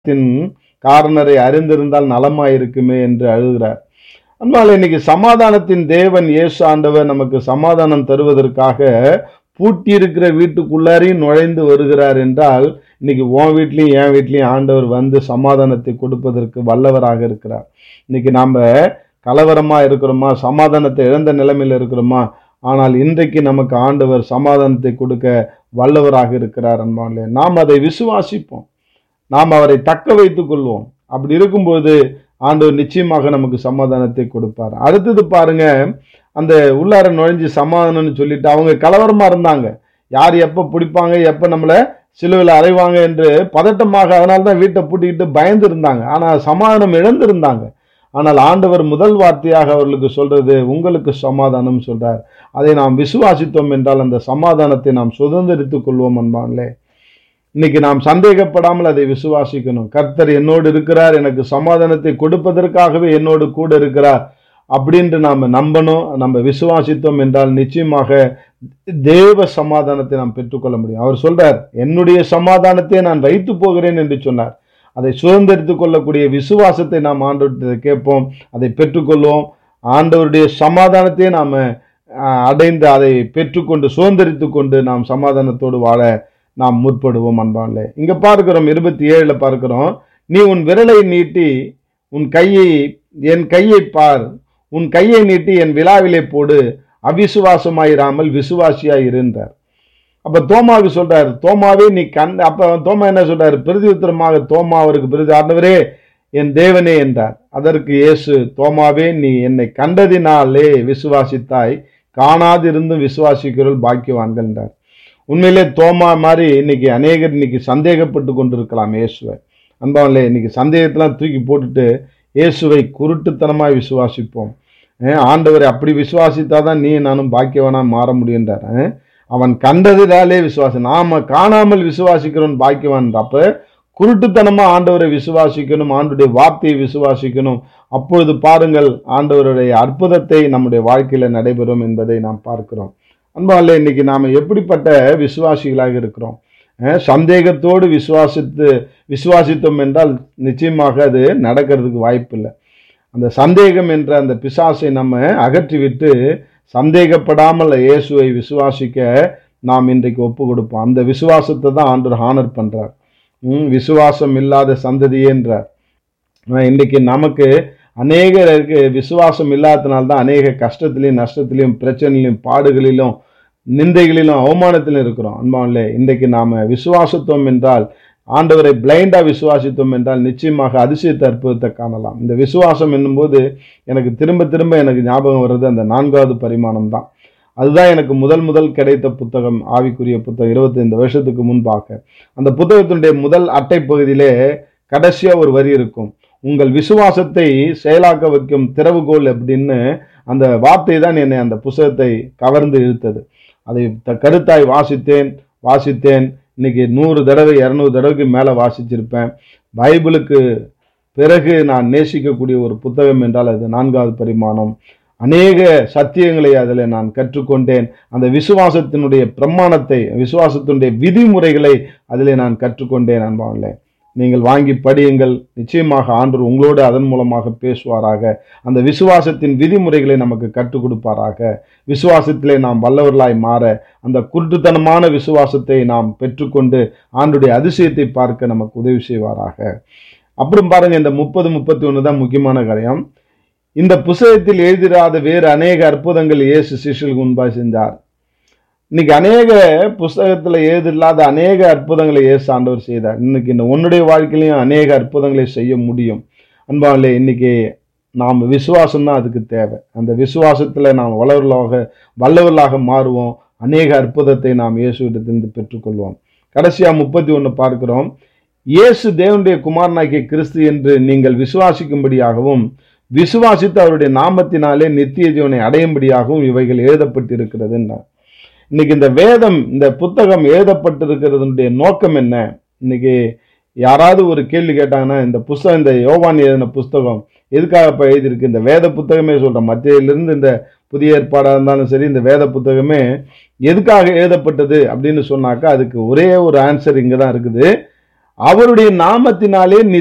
தின் காரணரை அறிந்திருந்தால் நலமாயிருக்குமே என்று அழுகிறார் அதனால இன்னைக்கு சமாதானத்தின் தேவன் இயேசு ஆண்டவர் நமக்கு சமாதானம் தருவதற்காக பூட்டி இருக்கிற வீட்டுக்குள்ளாரையும் நுழைந்து வருகிறார் என்றால் இன்னைக்கு உன் வீட்லயும் என் வீட்லயும் ஆண்டவர் வந்து சமாதானத்தை கொடுப்பதற்கு வல்லவராக இருக்கிறார் இன்னைக்கு நாம கலவரமா இருக்கிறோமா சமாதானத்தை இழந்த நிலைமையில இருக்கிறோமா ஆனால் இன்றைக்கு நமக்கு ஆண்டவர் சமாதானத்தை கொடுக்க வல்லவராக இருக்கிறார் அன்பாலே நாம் அதை விசுவாசிப்போம் நாம் அவரை தக்க வைத்துக் கொள்வோம் அப்படி இருக்கும்போது ஆண்டவர் நிச்சயமாக நமக்கு சமாதானத்தை கொடுப்பார் அடுத்தது பாருங்க அந்த உள்ளார நுழைஞ்சு சமாதானம்னு சொல்லிட்டு அவங்க கலவரமா இருந்தாங்க யார் எப்ப பிடிப்பாங்க எப்ப நம்மள சிலுவையில் அறைவாங்க என்று பதட்டமாக அதனால தான் வீட்டை பூட்டிக்கிட்டு பயந்து இருந்தாங்க ஆனா சமாதானம் இழந்திருந்தாங்க ஆனால் ஆண்டவர் முதல் வார்த்தையாக அவர்களுக்கு சொல்றது உங்களுக்கு சமாதானம் சொல்றார் அதை நாம் விசுவாசித்தோம் என்றால் அந்த சமாதானத்தை நாம் சுதந்திரித்துக் கொள்வோம் அன்பான்லே இன்னைக்கு நாம் சந்தேகப்படாமல் அதை விசுவாசிக்கணும் கர்த்தர் என்னோடு இருக்கிறார் எனக்கு சமாதானத்தை கொடுப்பதற்காகவே என்னோடு கூட இருக்கிறார் அப்படின்ட்டு நாம நம்பணும் நம்ம விசுவாசித்தோம் என்றால் நிச்சயமாக தேவ சமாதானத்தை நாம் பெற்றுக்கொள்ள முடியும் அவர் சொல்றார் என்னுடைய சமாதானத்தை நான் வைத்து போகிறேன் என்று சொன்னார் அதை சுதந்திரித்துக் கொள்ளக்கூடிய விசுவாசத்தை நாம் ஆண்டவர்கிட்ட கேட்போம் அதை பெற்றுக்கொள்வோம் ஆண்டவருடைய சமாதானத்தை நாம அஹ், அடைந்து அதை பெற்றுக்கொண்டு சுதந்திரித்து கொண்டு நாம் சமாதானத்தோடு வாழ நாம் முற்படுவோம் அன்பான்லே இங்க பார்க்கிறோம் இருபத்தி ஏழுல பார்க்கிறோம் நீ உன் விரலை நீட்டி உன் கையை என் கையை பார் உன் கையை நீட்டி என் விழாவிலே போடு அவிசுவாசமாயிராமல் விசுவாசியாய் இருந்தார் அப்ப தோமாவுக்கு சொல்றாரு தோமாவே நீ கண் அப்ப தோமா என்ன சொல்றாரு பிரதி உத்தரமாக தோமா அவருக்கு பிரதி ஆண்டவரே என் தேவனே என்றார் அதற்கு இயேசு தோமாவே நீ என்னை கண்டதினாலே விசுவாசித்தாய் காணாதிருந்தும் விசுவாசிக்கிறவர்கள் பாக்கியவான்கள் என்றார் உண்மையிலே தோமா மாதிரி இன்னைக்கு அநேகர் இன்னைக்கு சந்தேகப்பட்டு கொண்டிருக்கலாம் இயேசுவை அன்பாவில்லை இன்னைக்கு சந்தேகத்தெல்லாம் தூக்கி போட்டுட்டு இயேசுவை குருட்டுத்தனமாய் விசுவாசிப்போம் அஹ் ஆண்டவரை அப்படி விசுவாசித்தாதான் நீ நானும் பாக்கியவனா மாற முடியுன்றார் அஹ் அவன் கண்டதினாலே விசுவாசம் நாம காணாமல் விசுவாசிக்கிறவன் பாக்கியவான் அப்ப குருட்டுத்தனமா ஆண்டவரை விசுவாசிக்கணும் ஆண்டுடைய வார்த்தையை விசுவாசிக்கணும் அப்பொழுது பாருங்கள் ஆண்டவருடைய அற்புதத்தை நம்முடைய வாழ்க்கையில நடைபெறும் என்பதை நாம் பார்க்கிறோம் அன்பாலே இன்னைக்கு நாம எப்படிப்பட்ட விசுவாசிகளாக இருக்கிறோம் அஹ் சந்தேகத்தோடு விசுவாசித்து விசுவாசித்தோம் என்றால் நிச்சயமாக அது நடக்கிறதுக்கு வாய்ப்பில்லை அந்த சந்தேகம் என்ற அந்த பிசாசை நம்ம அகற்றிவிட்டு சந்தேகப்படாமல் இயேசுவை விசுவாசிக்க நாம் இன்றைக்கு ஒப்பு கொடுப்போம் அந்த விசுவாசத்தை தான் ஆண்டவர் ஹானர் பண்றார் ம், விசுவாசம் இல்லாத சந்ததியேன்றார் ஆனா, இன்னைக்கு நமக்கு அநேகருக்கு விசுவாசம் இல்லாததுனால தான் அநேக கஷ்டத்திலையும் நஷ்டத்திலையும் பிரச்சனையிலும் பாடுகளிலும் நிந்தைகளிலும் அவமானத்திலும் இருக்கிறோம் அன்பாவிலே இன்றைக்கு நாம விசுவாசித்தோம் என்றால் ஆண்டவரை பிளைண்டா விசுவாசித்தோம் என்றால் நிச்சயமாக அதிசயத்தை அற்புதத்தை காணலாம் இந்த விசுவாசம் என்னும்போது எனக்கு திரும்ப திரும்ப எனக்கு ஞாபகம் வர்றது அந்த நான்காவது பரிமாணம் தான் அதுதான் எனக்கு முதல் முதல் கிடைத்த புத்தகம் ஆவிக்குரிய புத்தகம் 25 வருஷத்துக்கு முன்பாக அந்த புத்தகத்தினுடைய முதல் அட்டை பகுதியிலே கடைசியா ஒரு வரி இருக்கும் உங்கள் விசுவாசத்தை செயலாக்க வைக்கும் திறவுகோல் அப்படின்னு அந்த வார்த்தை தான் என்னை அந்த புத்தகத்தை கவர்ந்து இழுத்தது அதை த- கருத்தாய் வாசித்தேன் வாசித்தேன் இன்னைக்கு நூறு தடவை இரநூறு தடவைக்கு மேலே வாசிச்சிருப்பேன் பைபிளுக்கு பிறகு நான் நேசிக்கக்கூடிய ஒரு புத்தகம் என்றால் அது நான்காவது பரிமாணம் அநேக சத்தியங்களை அதில் நான் கற்றுக்கொண்டேன் அந்த விசுவாசத்தினுடைய பிரமாணத்தை விசுவாசத்தினுடைய விதிமுறைகளை அதிலே நான் கற்றுக்கொண்டேன் அன்பாவில்லை நீங்கள் வாங்கி படியுங்கள் நிச்சயமாக ஆண்டவர் உங்களோடு அதன் மூலமாக பேசுவாராக அந்த விசுவாசத்தின் விதிமுறைகளை நமக்கு கற்றுக் கொடுப்பாராக விசுவாசத்திலே நாம் வல்லவர்களாய் மாற அந்த குருட்டுத்தனமான விசுவாசத்தை நாம் பெற்றுக்கொண்டு ஆண்டுடைய அதிசயத்தை பார்க்க நமக்கு உதவி செய்வாராக அப்புறம் பாருங்க இந்த முப்பது முப்பத்தி ஒன்று தான் முக்கியமான காரியம் இந்த புஸ்தகத்தில் எழுதிராத வேறு அநேக அற்புதங்கள் இயேசு சிஷ்யர்களுக்கு முன்பாக செஞ்சார் இன்னைக்கு அநேக புஸ்தகத்துல ஏதில்லாத அநேக அற்புதங்களை இயேசு ஆண்டவர் செய்தார் இன்னைக்கு இந்த உன்னுடைய வாழ்க்கையிலையும் அநேக அற்புதங்களை செய்ய முடியும் அன்பாவிலே இன்னைக்கு நாம் விசுவாசம் தான் அதுக்கு தேவை அந்த விசுவாசத்துல நாம் வல்லவர்களாக வல்லவர்களாக மாறுவோம் அநேக அற்புதத்தை நாம் இயேசுவிடத்திலிருந்து பெற்றுக்கொள்வோம் கடைசியா முப்பத்தி ஒன்று பார்க்கிறோம் இயேசு தேவனுடைய குமாரனாகிய கிறிஸ்து என்று நீங்கள் விசுவாசிக்கும்படியாகவும் விசுவாசித்து அவருடைய நாமத்தினாலே நித்திய ஜீவனை அடையும்படியாகவும் இவைகள் எழுதப்பட்டிருக்கிறதுன்னார் இன்னைக்கு இந்த வேதம் இந்த புத்தகம் எழுதப்பட்டிருக்கிறதுடைய நோக்கம் என்ன இன்னைக்கு யாராவது ஒரு கேள்வி கேட்டாங்கன்னா இந்த புஸ்தகம் இந்த யோவான் எழுதின புஸ்தகம் எதுக்காக இப்போ எழுதியிருக்கு இந்த வேத புத்தகமே சொல்கிறேன் மத்தியிலிருந்து இந்த புதிய ஏற்பாடாக இருந்தாலும் சரி இந்த வேத புத்தகமே எதுக்காக எழுதப்பட்டது அப்படின்னு சொன்னாக்கா அதுக்கு ஒரே ஒரு ஆன்சர் இங்கே தான் இருக்குது அவருடைய நாமத்தினாலே நீ